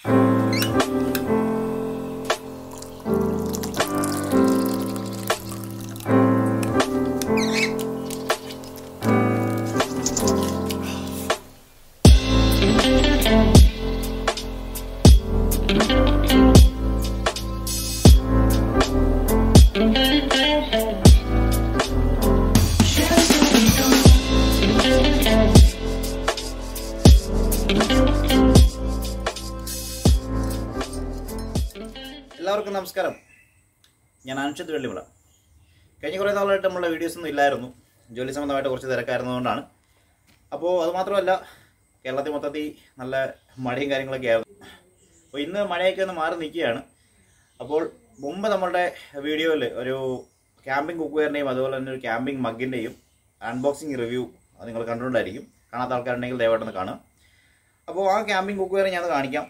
എല്ലാവർക്കും നമസ്കാരം ഞാൻ അനുഷത്ത് വെള്ളിമല കഴിഞ്ഞ കുറേ നാളായിട്ട് നമ്മളുടെ വീഡിയോസ് ഒന്നും ഇല്ലായിരുന്നു ജോലി സംബന്ധമായിട്ട് കുറച്ച് തിരക്കായിരുന്നതുകൊണ്ടാണ് അപ്പോൾ അത് മാത്രമല്ല കേരളത്തിൽ മൊത്തത്തിൽ നല്ല മഴയും കാര്യങ്ങളൊക്കെ ആയിരുന്നു അപ്പോൾ ഇന്ന് മഴയൊക്കെ ഒന്ന് മാറി നിൽക്കുകയാണ് അപ്പോൾ മുമ്പ് നമ്മളുടെ വീഡിയോയിൽ ഒരു ക്യാമ്പിംഗ് കുക്ക്വെയറിൻ്റെയും അതുപോലെ തന്നെ ഒരു ക്യാമ്പിംഗ് മഗിൻ്റെയും അൺബോക്സിങ് റിവ്യൂ അത് നിങ്ങൾ കണ്ടുകൊണ്ടായിരിക്കും കാണാത്ത ആൾക്കാരുണ്ടെങ്കിൽ ദയവായിട്ടൊന്ന് കാണുക അപ്പോൾ ആ ക്യാമ്പിംഗ് കുക്ക്വെയർ ഞാൻ കാണിക്കാം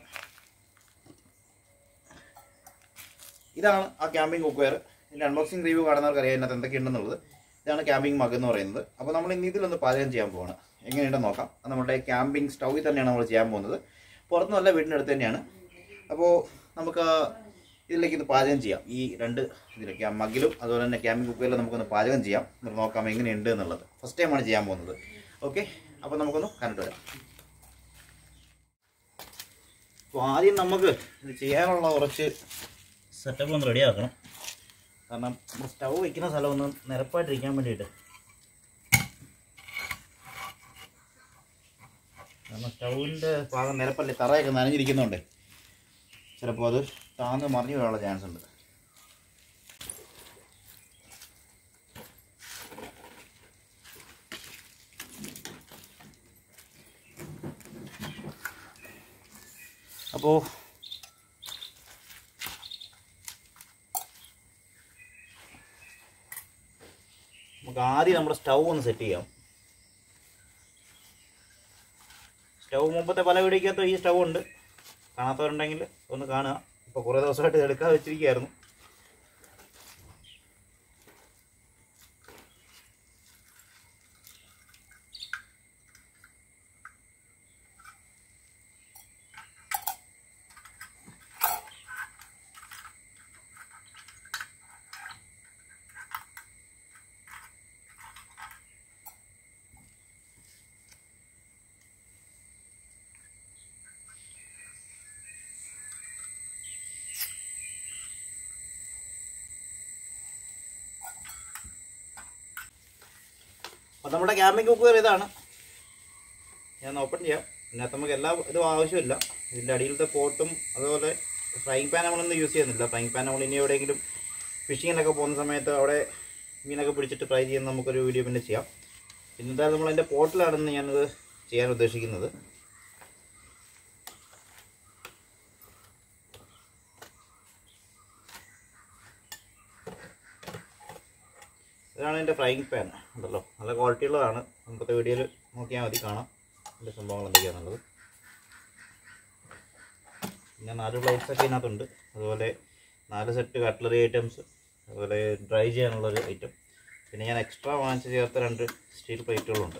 ഇതാണ് ആ ക്യാമ്പിംഗ് കുക്ക്വെയർ ഇതിൻ്റെ അൺബോക്സിംഗ് റിവ്യൂ കാണുന്നവർക്ക് അറിയാം ഇതിനകത്ത് എന്തൊക്കെയുണ്ടെന്നുള്ളത് ഇതാണ് ക്യാമ്പിംഗ് മഗ് എന്ന് പറയുന്നത് അപ്പോൾ നമ്മൾ ഇന്ന് ഇതിലൊന്ന് പാചകം ചെയ്യാൻ പോവാണ് എങ്ങനെയുണ്ടെന്ന് നോക്കാം അത് നമ്മുടെ ക്യാമ്പിംഗ് സ്റ്റൗവിൽ തന്നെയാണ് നമ്മൾ ചെയ്യാൻ പോകുന്നത് പുറത്തുനിന്നല്ല വീടിൻ്റെ അടുത്ത് തന്നെയാണ് അപ്പോൾ നമുക്ക് ഇതിലേക്ക് ഇത് പാചകം ചെയ്യാം ഈ രണ്ട് ഇതിലേക്ക് മഗ്ഗിലും അതുപോലെ തന്നെ ക്യാമ്പിംഗ് കുക്കറിലും നമുക്കൊന്ന് പാചകം ചെയ്യാം എന്നിട്ട് നോക്കാം എങ്ങനെയുണ്ട് എന്നുള്ളത് ഫസ്റ്റ് ടൈമാണ് ചെയ്യാൻ പോകുന്നത് ഓക്കെ അപ്പോൾ നമുക്കൊന്ന് കണ്ടിട്ട് വരാം അപ്പോൾ ആദ്യം നമുക്ക് ഇത് ചെയ്യാനുള്ള കുറച്ച് സെറ്റപ്പ് ഒന്ന് റെഡിയാക്കണം കാരണം നമ്മൾ സ്റ്റൗ വെക്കുന്ന സ്ഥലം ഒന്ന് നിരപ്പായിട്ടിരിക്കാൻ വേണ്ടിയിട്ട് കാരണം സ്റ്റൗവിൻ്റെ ഭാഗം നിരപ്പല്ലേ തറയൊക്കെ നനഞ്ഞിരിക്കുന്നുണ്ട് ചിലപ്പോൾ അത് താന്ന് മറിഞ്ഞു വീഴാനുള്ള ചാൻസ് ഉണ്ട് അപ്പോൾ നമുക്ക് ആദ്യം നമ്മുടെ സ്റ്റൗ ഒന്ന് സെറ്റ് ചെയ്യാം സ്റ്റൗ മുമ്പത്തെ പല വീടിക്കകത്തും ഈ സ്റ്റൗ ഉണ്ട് കാണാത്തവരുണ്ടെങ്കിൽ ഒന്ന് കാണുക ഇപ്പോൾ കുറേ ദിവസമായിട്ട് ഇത് എടുക്കാതെ വെച്ചിരിക്കുകയായിരുന്നു അപ്പോൾ നമ്മുടെ ക്യാമ്പിംഗ് കുക്കർ ഇതാണ് ഞാൻ ഓപ്പൺ ചെയ്യാം ഇതിനകത്ത് നമുക്ക് എല്ലാ ഇതും ആവശ്യമില്ല ഇതിൻ്റെ അടിയിലത്തെ പോട്ടും അതുപോലെ ഫ്രൈങ് പാൻ നമ്മളൊന്നും യൂസ് ചെയ്യുന്നില്ല ഫ്രൈങ് പാൻ നമ്മൾ ഇനി എവിടെയെങ്കിലും ഫിഷിങ്ങിനൊക്കെ പോകുന്ന സമയത്ത് അവിടെ മീനൊക്കെ പിടിച്ചിട്ട് ഫ്രൈ ചെയ്യുന്ന നമുക്കൊരു വീഡിയോ പിന്നെ ചെയ്യാം പിന്നെ എന്തായാലും നമ്മൾ എൻ്റെ പോട്ടിലാണെന്ന് ഞാനത് ചെയ്യാൻ ഉദ്ദേശിക്കുന്നത് ഇതാണ് എൻ്റെ ഫ്രൈങ് പാൻ ഉണ്ടല്ലോ നല്ല ക്വാളിറ്റി ഉള്ളതാണ് മുമ്പത്തെ വീഡിയോയിൽ നോക്കിയാൽ മതി കാണാം എൻ്റെ സംഭവങ്ങൾ എന്തൊക്കെയാണെന്നുള്ളത് പിന്നെ നാല് പ്ലേറ്റ്സ് ഒക്കെ ഇതിനകത്തുണ്ട് അതുപോലെ നാല് സെറ്റ് കട്ട്ലറി ഐറ്റംസ് അതുപോലെ ഡ്രൈ ചെയ്യാനുള്ളൊരു ഐറ്റം പിന്നെ ഞാൻ എക്സ്ട്രാ വാങ്ങിച്ച് ചേർത്ത രണ്ട് സ്റ്റീൽ പ്ലേറ്റുകളുണ്ട്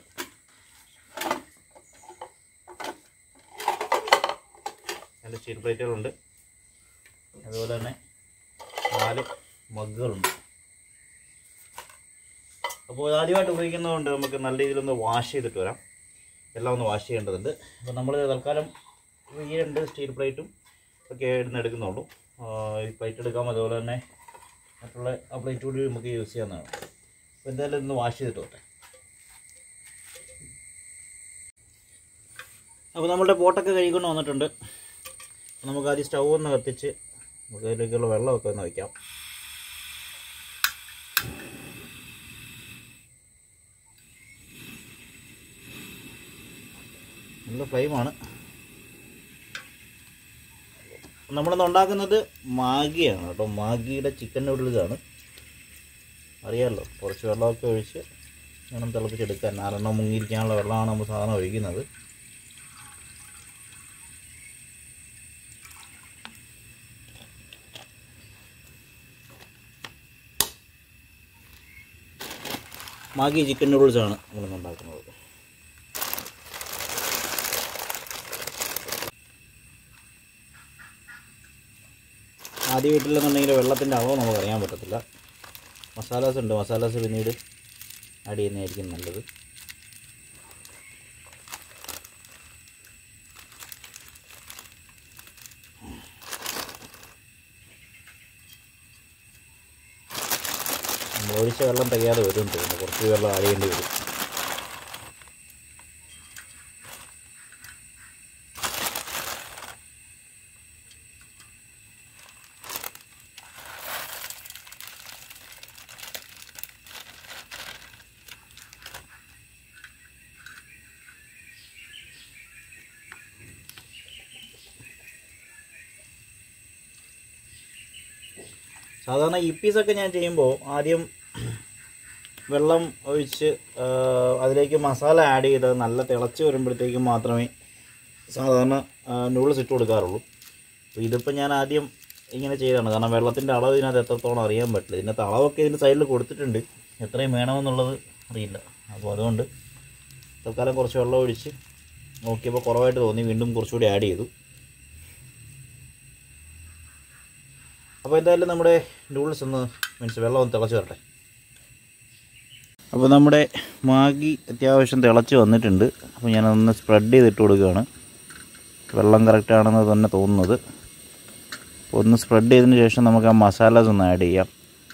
രണ്ട് സ്റ്റീൽ പ്ലേറ്റുകളുണ്ട് അതുപോലെ തന്നെ നാല് മഗ്ഗുകളുണ്ട് അപ്പോൾ ആദ്യമായിട്ട് ഉപയോഗിക്കുന്നതുകൊണ്ട് നമുക്ക് നല്ല രീതിയിലൊന്ന് വാഷ് ചെയ്തിട്ട് വരാം എല്ലാം ഒന്ന് വാഷ് ചെയ്യേണ്ടതുണ്ട് അപ്പോൾ നമ്മൾ തൽക്കാലം ഈ രണ്ട് സ്റ്റീൽ പ്ലേറ്റും ഒക്കെ ഇടുന്ന് എടുക്കുന്നുള്ളൂ ആ, ഈ പ്ലേറ്റ് എടുക്കാം അതുപോലെ തന്നെ മറ്റുള്ള ആ പ്ലേറ്റ് കൂടി നമുക്ക് യൂസ് ചെയ്യാവുന്നതാണ് അപ്പോൾ എന്തായാലും ഒന്ന് വാഷ് ചെയ്തിട്ട് വരട്ടെ അപ്പോൾ നമ്മളുടെ പോട്ടൊക്കെ കഴുകിക്കൊണ്ട് വന്നിട്ടുണ്ട് നമുക്ക് ആദ്യം സ്റ്റൗ ഒന്ന് കത്തിച്ച് നമുക്ക് അതിലേക്കുള്ള വെള്ളമൊക്കെ ഒന്ന് വയ്ക്കാം നല്ല ഫ്ലെയിമാണ് നമ്മളിന്ന് ഉണ്ടാക്കുന്നത് മാഗിയാണ് കേട്ടോ മാഗിയുടെ ചിക്കൻ നൂഡിൽസാണ് അറിയാമല്ലോ കുറച്ച് വെള്ളമൊക്കെ ഒഴിച്ച് വേണം തിളപ്പിച്ചെടുക്കാൻ നാലെണ്ണം മുങ്ങിയിരിക്കാനുള്ള വെള്ളമാണ് നമ്മൾ സാധാരണ ഒഴിക്കുന്നത് മാഗി ചിക്കൻ നൂഡിൽസാണ് നമ്മളിന്ന് ഉണ്ടാക്കുന്നത് ആദ്യം ഇട്ടില്ലെന്നുണ്ടെങ്കിൽ വെള്ളത്തിൻ്റെ അളവ് നമുക്ക് അറിയാൻ പറ്റത്തില്ല മസാലാസ് ഉണ്ട് മസാലാസ് പിന്നീട് ആഡ് ചെയ്യുന്നതായിരിക്കും നല്ലത് നമ്മൾ ഒഴിച്ച വെള്ളം തികയാതെ വരും തോന്നുന്നു കുറച്ച് വെള്ളം ആഡ് ചെയ്യേണ്ടി വരും സാധാരണ ഈ പീസൊക്കെ ഞാൻ ചെയ്യുമ്പോൾ ആദ്യം വെള്ളം ഒഴിച്ച് ആ, അതിലേക്ക് മസാല ആഡ് ചെയ്ത് നല്ല തിളച്ച് വരുമ്പോഴത്തേക്കും മാത്രമേ സാധാരണ നൂഡിൽസ് ഇട്ട് കൊടുക്കാറുള്ളൂ അപ്പോൾ ഇതിപ്പോൾ ഞാൻ ആദ്യം ഇങ്ങനെ ചെയ്തതാണ് കാരണം വെള്ളത്തിൻ്റെ അളവ് ഇതിനകത്ത് എത്രത്തോളം അറിയാൻ പറ്റില്ല ഇതിനകത്ത് അളവൊക്കെ ഇതിൻ്റെ സൈഡിൽ കൊടുത്തിട്ടുണ്ട് എത്രയും വേണമെന്നുള്ളത് അറിയില്ല അപ്പോൾ അതുകൊണ്ട് തൽക്കാലം കുറച്ച് വെള്ളം ഒഴിച്ച് നോക്കിയപ്പോൾ കുറവായിട്ട് തോന്നി വീണ്ടും കുറച്ചുകൂടി ആഡ് ചെയ്തു അപ്പോൾ എന്തായാലും നമ്മുടെ നൂഡിൽസ് ഒന്ന് മീൻസ് വെള്ളം ഒന്ന് തിളച്ച് വരട്ടെ അപ്പോൾ നമ്മുടെ മാഗി അത്യാവശ്യം തിളച്ച് വന്നിട്ടുണ്ട് അപ്പോൾ ഞാനതൊന്ന് സ്പ്രെഡ് ചെയ്തിട്ട് കൊടുക്കുകയാണ് വെള്ളം കറക്റ്റ് ആണെന്ന് തന്നെ തോന്നുന്നത് അപ്പോൾ ഒന്ന് സ്പ്രെഡ് ചെയ്തതിന് ശേഷം നമുക്ക് ആ മസാലാസ് ഒന്ന് ആഡ് ചെയ്യാം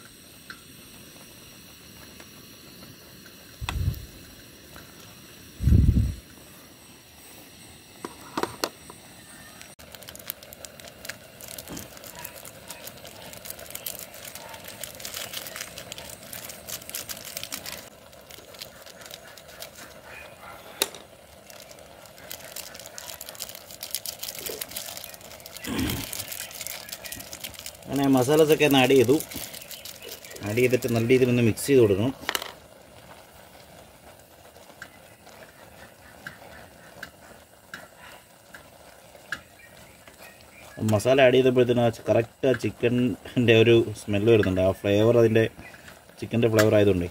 അങ്ങനെ മസാലസൊക്കെ ഒന്ന് ആഡ് ചെയ്തു ആഡ് ചെയ്തിട്ട് നല്ല രീതിയിൽ ഒന്ന് മിക്സ് ചെയ്ത് കൊടുക്കണം മസാല ആഡ് ചെയ്തപ്പോഴത്തേനും ആ കറക്റ്റ് ആ ചിക്കൻ്റെ ഒരു സ്മെല്ല് വരുന്നുണ്ട് ആ ഫ്ലേവർ അതിൻ്റെ ചിക്കൻ്റെ ഫ്ലേവർ ആയതുകൊണ്ടേ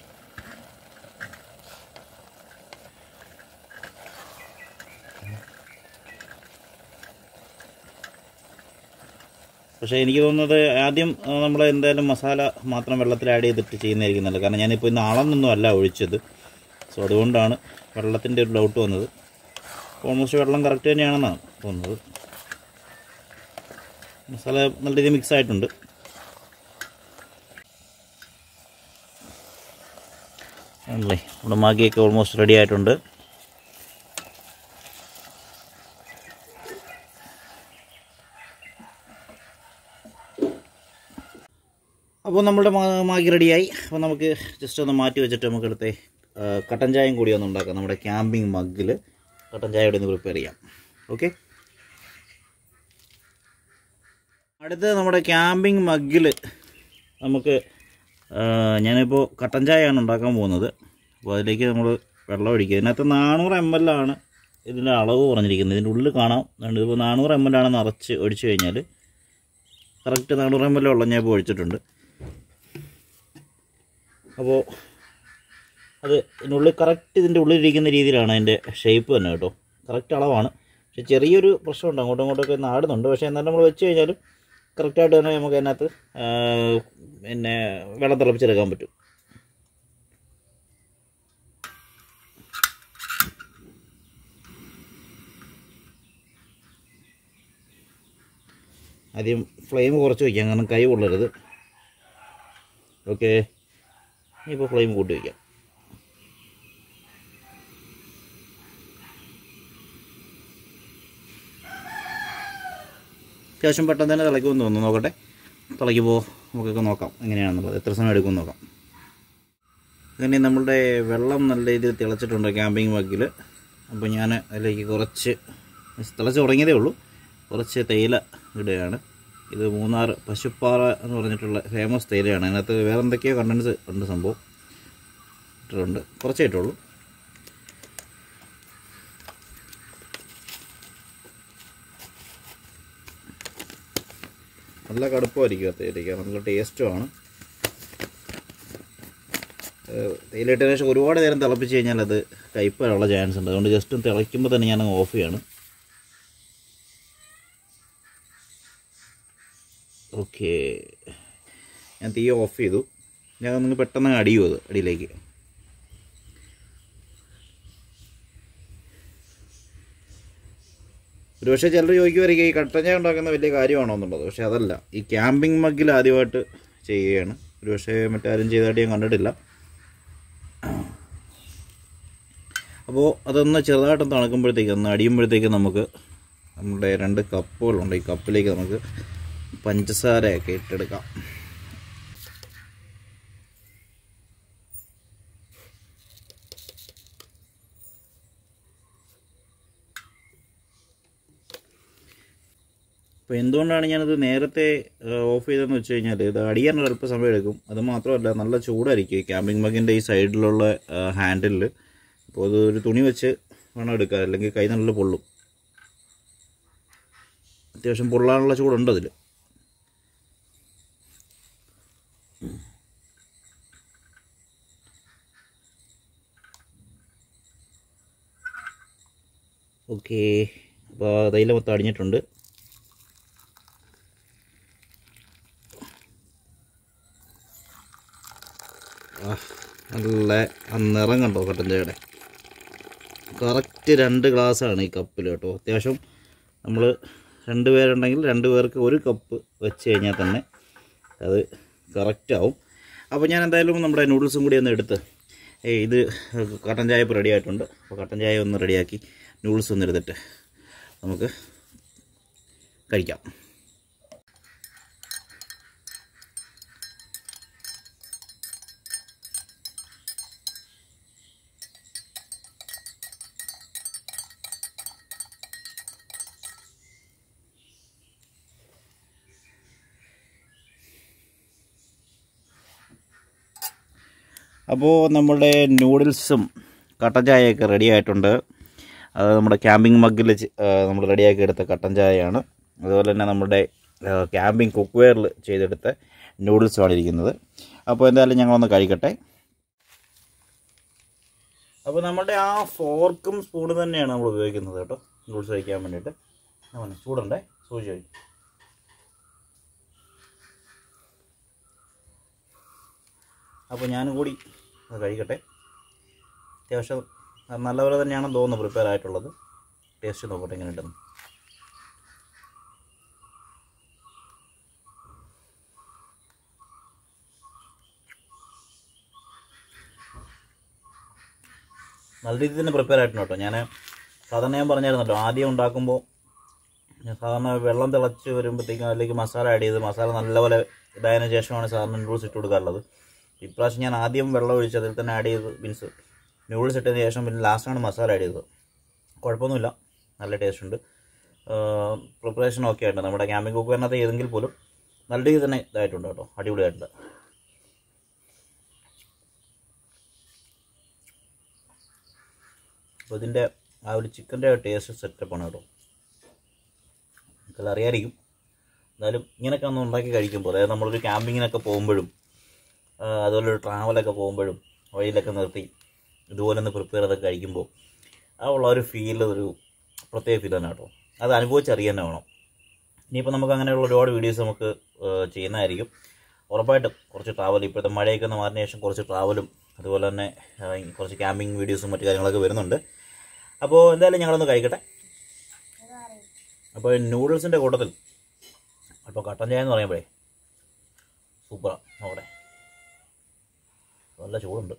പക്ഷേ എനിക്ക് തോന്നുന്നത് ആദ്യം നമ്മൾ എന്തായാലും മസാല മാത്രം വെള്ളത്തിൽ ആഡ് ചെയ്തിട്ട് ചെയ്യുന്നതായിരിക്കും നല്ലത് കാരണം ഞാനിപ്പോൾ ഇന്ന് അളന്നൊന്നും അല്ല ഒഴിച്ചത് സോ അതുകൊണ്ടാണ് വെള്ളത്തിൻ്റെ ഒരു ഡൗട്ട് വന്നത് ഓൾമോസ്റ്റ് വെള്ളം കറക്റ്റ് തന്നെയാണെന്നാണ് തോന്നുന്നത് മസാല നല്ല രീതിയിൽ മിക്സ് ആയിട്ടുണ്ട് ആണല്ലേ നമ്മുടെ മാഗിയൊക്കെ ഓൾമോസ്റ്റ് റെഡി ആയിട്ടുണ്ട് അപ്പോൾ നമ്മുടെ മാ- മാഗി റെഡിയായി അപ്പോൾ നമുക്ക് ജസ്റ്റ് ഒന്ന് മാറ്റി വെച്ചിട്ട് നമുക്ക് എടുത്തേ ആ, കട്ടൻ ചായയും കൂടി ഒന്ന് ഉണ്ടാക്കാം നമ്മുടെ ക്യാമ്പിംഗ് മഗ്ഗിൽ കട്ടൻ ചായ ഒന്ന് പ്രിപ്പയർ ചെയ്യാം ഓക്കെ അടുത്ത് നമ്മുടെ ക്യാമ്പിംഗ് മഗ്ഗിൽ നമുക്ക് ആ, ഞാനിപ്പോൾ കട്ടൻ ചായയാണ് ഉണ്ടാക്കാൻ പോകുന്നത് അപ്പോൾ അതിലേക്ക് നമ്മൾ വെള്ളം ഒഴിക്കുക ഇതിനകത്ത് നാനൂറ് എം എൽ ആണ് ഇതിൻ്റെ അളവ് പറഞ്ഞിരിക്കുന്നത് ഇതിൻ്റെ ഉള്ളിൽ കാണാം അതുകൊണ്ട് ഇപ്പോൾ നാനൂറ് എം എൽ ആണ് നിറച്ച് ഒഴിച്ചു കഴിഞ്ഞാൽ കറക്റ്റ് നാനൂറ് എം എൽ വെള്ളം ഞാൻ ഇപ്പോൾ ഒഴിച്ചിട്ടുണ്ട് അപ്പോൾ അത് ഇതിനുള്ളിൽ കറക്റ്റ് ഇതിൻ്റെ ഉള്ളിലിരിക്കുന്ന രീതിയിലാണ് അതിൻ്റെ ഷേപ്പ് തന്നെ കേട്ടോ കറക്റ്റ് അളവാണ് പക്ഷെ ചെറിയൊരു പ്രശ്നമുണ്ട് അങ്ങോട്ടും ഇങ്ങോട്ടൊക്കെ നാടുന്നുണ്ട് പക്ഷേ എന്നാലും നമ്മൾ വെച്ച് കഴിഞ്ഞാലും കറക്റ്റായിട്ട് തന്നെ നമുക്ക് അതിനകത്ത് ആ, പിന്നെ വെള്ളം തിളപ്പിച്ചെടുക്കാൻ പറ്റും ആദ്യം ഫ്ലെയിം കുറച്ച് വയ്ക്കാം കാരണം കൈ കൊള്ളരുത് ഓക്കെ ഇനിയിപ്പോൾ ഫ്ലെയിം കൂട്ടി വയ്ക്കാം അത്യാവശ്യം പെട്ടെന്ന് തന്നെ തിളയ്ക്കുമെന്ന് തോന്നുന്നു നോക്കട്ടെ തിളയ്ക്കുമ്പോൾ നമുക്കൊക്കെ നോക്കാം എങ്ങനെയാണെന്നുള്ളത് എത്ര സമയം എടുക്കുമെന്ന് നോക്കാം അങ്ങനെ നമ്മളുടെ വെള്ളം നല്ല രീതിയിൽ തിളച്ചിട്ടുണ്ട് ക്യാമ്പിംഗ് വക്കിൽ അപ്പോൾ ഞാൻ അതിലേക്ക് കുറച്ച് തിളച്ച് തുടങ്ങിയതേ ഉള്ളൂ കുറച്ച് തേയില ഇടുകയാണ് ഇത് മൂന്നാർ പശുപ്പാറ എന്ന് പറഞ്ഞിട്ടുള്ള ഫേമസ് തേയിലയാണ് അതിനകത്ത് വേറെ എന്തൊക്കെയോ കണ്ടൻസ് ഉണ്ട് സംഭവം ഇട്ടിട്ടുണ്ട് കുറച്ചേ ഇട്ടുള്ളൂ നല്ല കടുപ്പമായിരിക്കും ആ തേയിലയ്ക്ക് നല്ല ടേസ്റ്റുമാണ് തേയില ഇട്ടതിന് ശേഷം ഒരുപാട് നേരം തിളപ്പിച്ച് കഴിഞ്ഞാൽ അത് കയ്പ്പ് വരാനുള്ള ചാൻസ് ഉണ്ട് അതുകൊണ്ട് ജസ്റ്റ് ഒന്ന് തിളയ്ക്കുമ്പോൾ തന്നെ ഞാൻ ഓഫ് ചെയ്യാണ് ഓക്കെ ഞാൻ തീ ഓഫ് ചെയ്തു ഞാൻ നിങ്ങൾ പെട്ടെന്ന് അടിയും അത് അടിയിലേക്ക് ഒരു പക്ഷേ ചിലർ ചോദിക്കുമായിരിക്കും ഈ കട്ടൻ ചായ ഉണ്ടാക്കുന്ന വലിയ കാര്യമാണോ എന്നുള്ളത് പക്ഷേ അതല്ല ഈ ക്യാമ്പിംഗ് മഗ്ഗിൽ ആദ്യമായിട്ട് ചെയ്യുകയാണ് ഒരു പക്ഷേ മറ്റാരും ചെയ്തതായിട്ട് ഞാൻ കണ്ടിട്ടില്ല അപ്പോൾ അതൊന്ന് ചെറുതായിട്ടൊന്ന് തണുക്കുമ്പോഴത്തേക്ക് ഒന്ന് അടിയുമ്പോഴത്തേക്ക് നമുക്ക് നമ്മുടെ രണ്ട് കപ്പുകളുണ്ട് ഈ കപ്പിലേക്ക് നമുക്ക് പഞ്ചസാരയൊക്കെ ഇട്ടെടുക്കാം അപ്പോൾ എന്തുകൊണ്ടാണ് ഞാനത് നേരത്തെ ഓഫ് ചെയ്തതെന്ന് വെച്ച് കഴിഞ്ഞാൽ ഇത് അടിയാൻ അല്പ സമയം എടുക്കും അത് മാത്രമല്ല നല്ല ചൂടായിരിക്കും ഈ ക്യാമ്പിംഗ് മഗിൻ്റെ ഈ സൈഡിലുള്ള ഹാൻഡിലിൽ അപ്പോൾ അത് ഒരു തുണി വെച്ച് വേണം എടുക്കാൻ അല്ലെങ്കിൽ കൈ നല്ല പൊള്ളും അത്യാവശ്യം പൊള്ളാനുള്ള ചൂടുണ്ട് അതിൽ ഓക്കെ അപ്പോൾ തൈല മൊത്തം അടിഞ്ഞിട്ടുണ്ട് ആ, നല്ല ആ നിറം കണ്ടോ കട്ടൻ ചായയുടെ കറക്റ്റ് രണ്ട് ഗ്ലാസ്സാണ് ഈ കപ്പിൽ കേട്ടോ അത്യാവശ്യം നമ്മൾ രണ്ട് പേരുണ്ടെങ്കിൽ രണ്ട് പേർക്ക് ഒരു കപ്പ് വെച്ച് കഴിഞ്ഞാൽ തന്നെ അത് കറക്റ്റ് ആവും അപ്പോൾ ഞാൻ എന്തായാലും നമ്മുടെ നൂഡിൽസും കൂടി ഒന്ന് എടുത്ത് ഏയ് ഇത് കട്ടൻ ചായ ഇപ്പോൾ റെഡി ആയിട്ടുണ്ട് അപ്പോൾ കട്ടൻ ചായ ഒന്ന് റെഡിയാക്കി നൂഡിൽസ് ഒന്ന് എടുത്തിട്ട് നമുക്ക് കഴിക്കാം അപ്പോൾ നമ്മുടെ നൂഡിൽസും കട്ടൻ ചായയൊക്കെ റെഡി ആയിട്ടുണ്ട് അത് നമ്മുടെ ക്യാമ്പിംഗ് മഗ്ഗിൽ നമ്മൾ റെഡിയാക്കി എടുത്ത കട്ടൻ ചായയാണ് അതുപോലെ തന്നെ നമ്മുടെ ക്യാമ്പിംഗ് കുക്ക് വെയറിൽ ചെയ്തെടുത്ത നൂഡിൽസുമാണ് ഇരിക്കുന്നത് അപ്പോൾ എന്തായാലും ഞങ്ങളൊന്ന് കഴിക്കട്ടെ അപ്പോൾ നമ്മുടെ ആ ഫോർക്കും സ്പൂണും തന്നെയാണ് നമ്മൾ ഉപയോഗിക്കുന്നത് കേട്ടോ നൂഡിൽസ് കഴിക്കാൻ വേണ്ടിയിട്ട് അങ്ങനെ ചൂടുണ്ടേ സൂചി കഴിക്കും അപ്പോൾ ഞാനും കൂടി അത് കഴിക്കട്ടെ അത്യാവശ്യം നല്ലപോലെ തന്നെയാണെന്ന് തോന്നുന്നു പ്രിപ്പയർ ആയിട്ടുള്ളത് ടേസ്റ്റ് നോക്കട്ടെ എങ്ങനെ ഉണ്ടെന്ന് നല്ല രീതിയിൽ തന്നെ പ്രിപ്പയർ ആയിട്ടുണ്ട് കേട്ടോ ഞാൻ സാധാരണ ഞാൻ പറഞ്ഞായിരുന്നല്ലോ ആദ്യം ഉണ്ടാക്കുമ്പോൾ ഞാൻ സാധാരണ വെള്ളം തിളച്ച് വരുമ്പോഴത്തേക്കും അതിലേക്ക് മസാല ആഡ് ചെയ്ത് മസാല നല്ലപോലെ ഇതായതിനു ശേഷമാണ് സാധാരണ നൂഡിൽസ് ഇട്ട് കൊടുക്കാറുള്ളത് ഇപ്രാവശ്യം ഞാൻ ആദ്യം വെള്ളം ഒഴിച്ച് അതിൽ തന്നെ ആഡ് ചെയ്ത് മീൻസ് നൂഡിൽസ് ഇട്ടതിന് ശേഷം പിന്നെ ലാസ്റ്റാണ് മസാല ആഡ് ചെയ്തത് കുഴപ്പമൊന്നുമില്ല നല്ല ടേസ്റ്റ് ഉണ്ട് പ്രിപ്പറേഷൻ ഒക്കെ ആയിട്ടുണ്ട് നമ്മുടെ ക്യാമ്പിംഗ് കുക്ക് വരുന്നത് ഏതെങ്കിൽ പോലും നല്ല രീതിയിൽ തന്നെ ഇതായിട്ടുണ്ട് കേട്ടോ അടിപൊളിയായിട്ടുണ്ട് അപ്പോൾ ഇതിൻ്റെ ആ ഒരു ചിക്കൻ്റെ ടേസ്റ്റ് സെറ്റപ്പാണ് കേട്ടോ നിങ്ങൾക്കെല്ലാം അറിയായിരിക്കും എന്നാലും ഇങ്ങനെയൊക്കെ ഒന്ന് ഉണ്ടാക്കി കഴിക്കുമ്പോൾ അതായത് നമ്മളൊരു ക്യാമ്പിങ്ങിനൊക്കെ പോകുമ്പോഴും ആ, അതുപോലെ ഒരു ട്രാവലൊക്കെ പോകുമ്പോഴും വഴിയിലൊക്കെ നിർത്തി ഇതുപോലെ ഒന്ന് പ്രിപ്പയർ ചെയ്തൊക്കെ കഴിക്കുമ്പോൾ ആ ഉള്ള ഒരു ഫീൽ ഒരു പ്രത്യേക ഫീൽ തന്നെ കേട്ടോ അത് അനുഭവിച്ചറിയാൻ തന്നെ വേണം ഇനിയിപ്പോൾ നമുക്ക് അങ്ങനെയുള്ള ഒരുപാട് വീഡിയോസ് നമുക്ക് ആ, ചെയ്യുന്നതായിരിക്കും ഉറപ്പായിട്ടും കുറച്ച് ട്രാവൽ ഇപ്പോഴത്തെ മഴയൊക്കെ ഒന്ന് മാറിയ ശേഷം കുറച്ച് ട്രാവലും അതുപോലെ തന്നെ ആ, കുറച്ച് ക്യാമ്പിംഗ് വീഡിയോസും മറ്റു കാര്യങ്ങളൊക്കെ വരുന്നുണ്ട് അപ്പോൾ എന്തായാലും ഞങ്ങളൊന്ന് കഴിക്കട്ടെ അപ്പോൾ നൂഡിൽസിൻ്റെ കൂട്ടത്തിൽ അപ്പോൾ കട്ടൻ ചായ എന്ന് പറയുമ്പോഴേ സൂപ്പറാണ് നോക്കട്ടെ നല്ല ചൂടുണ്ട്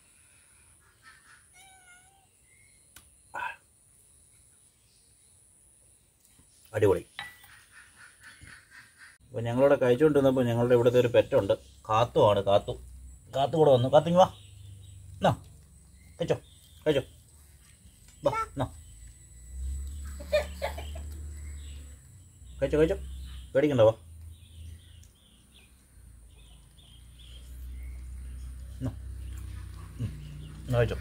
അടിപൊളി അപ്പോൾ ഞങ്ങളിവിടെ കഴിച്ചുകൊണ്ടിരുന്നപ്പോൾ ഞങ്ങളുടെ ഇവിടുത്തെ ഒരു പെറ്റുണ്ട് കാത്തുമാണ് കാത്തു കാത്തു കൂടെ വന്നു കാത്തിങ് വാ എന്നാ കഴിച്ചോ കഴിച്ചോ വാ എന്നാ കഴിച്ചോ കഴിച്ചോ പേടിക്കണ്ട വാ എന്നാ. ഉം. എന്നാ കഴിച്ചോ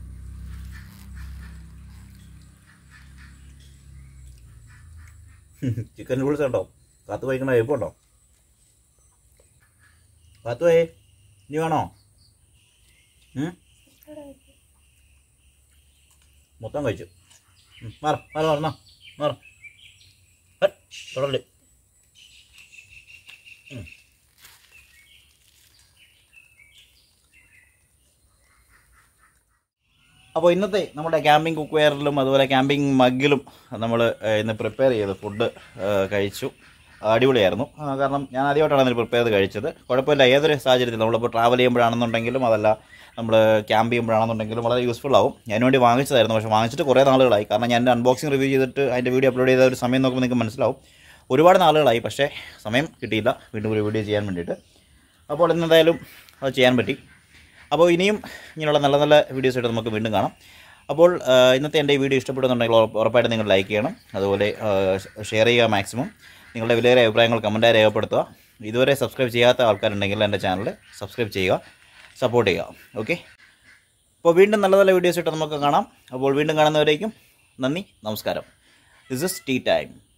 ചിക്കൻ നൂഡിൽസ് ഉണ്ടോ കാത്തു കഴിക്കണ എളുപ്പമുണ്ടോ കാത്തു പോയേ നീ വേണോ ഉം? മൊത്തം കഴിച്ചു ഉം, മാറ മാറ മാറ മാറ മാറ ഹട്ട്, തുടരല് അപ്പോൾ ഇന്നത്തെ നമ്മുടെ ക്യാമ്പിംഗ് കുക്ക് വെയറിലും അതുപോലെ ക്യാമ്പിംഗ് മഗ്ഗിലും നമ്മൾ ഇന്ന് പ്രിപ്പയർ ചെയ്ത് ഫുഡ് കഴിച്ചു അടിപൊളിയായിരുന്നു ആ, കാരണം ഞാൻ ആദ്യമായിട്ടാണ് ഇതിന് പ്രിപ്പയർ ചെയ്ത് കഴിച്ചത് കുഴപ്പമില്ല ഏതൊരു സാഹചര്യത്തിൽ നമ്മളിപ്പോൾ ട്രാവൽ ചെയ്യുമ്പോഴാണെന്നുണ്ടെങ്കിലും അതല്ല നമ്മൾ ക്യാമ്പ് ചെയ്യുമ്പോഴാണെന്നുണ്ടെങ്കിലും വളരെ യൂസ്ഫുൾ ആവും ഞാൻ വേണ്ടി വാങ്ങിച്ചതായിരുന്നു പക്ഷേ വാങ്ങിച്ചിട്ട് കുറേ നാളുകളായി കാരണം ഞാൻ എൻ്റെ അൺബോക്സിംഗ് റിവ്യൂ ചെയ്തിട്ട് അതിൻ്റെ വീഡിയോ അപ്ലോഡ് ചെയ്ത ഒരു സമയം നോക്കുമ്പോൾ നിങ്ങൾക്ക് മനസ്സിലാവും ഒരുപാട് നാളുകളായി പക്ഷേ സമയം കിട്ടിയില്ല വീണ്ടും ഒരു വീഡിയോ ചെയ്യാൻ വേണ്ടിയിട്ട് അപ്പോൾ ഇന്നെന്തായാലും അത് ചെയ്യാൻ പറ്റി അപ്പോൾ ഇനിയും ഇങ്ങനെയുള്ള നല്ല നല്ല വീഡിയോസ് ആയിട്ട് നമുക്ക് വീണ്ടും കാണാം അപ്പോൾ ആ, ഇന്നത്തെ എൻ്റെ ഈ വീഡിയോ ഇഷ്ടപ്പെടുന്നുണ്ടെങ്കിൽ ഉറപ്പ് ഉറപ്പായിട്ടും നിങ്ങൾ ലൈക്ക് ചെയ്യണം അതുപോലെ ഷെയർ ചെയ്യുക മാക്സിമം നിങ്ങളുടെ വിലയേറെ അഭിപ്രായങ്ങൾ കമൻറ്റായി രേഖപ്പെടുത്തുക ഇതുവരെ സബ്സ്ക്രൈബ് ചെയ്യാത്ത ആൾക്കാരുണ്ടെങ്കിൽ എൻ്റെ ചാനൽ സബ്സ്ക്രൈബ് ചെയ്യുക സപ്പോർട്ട് ചെയ്യുക ഓക്കെ അപ്പോൾ വീണ്ടും നല്ല നല്ല വീഡിയോസ് ഇട്ട് നമുക്ക് കാണാം അപ്പോൾ വീണ്ടും കാണുന്നവരേക്കും നന്ദി നമസ്കാരം ദിസ് ഇസ് ടീ ടൈം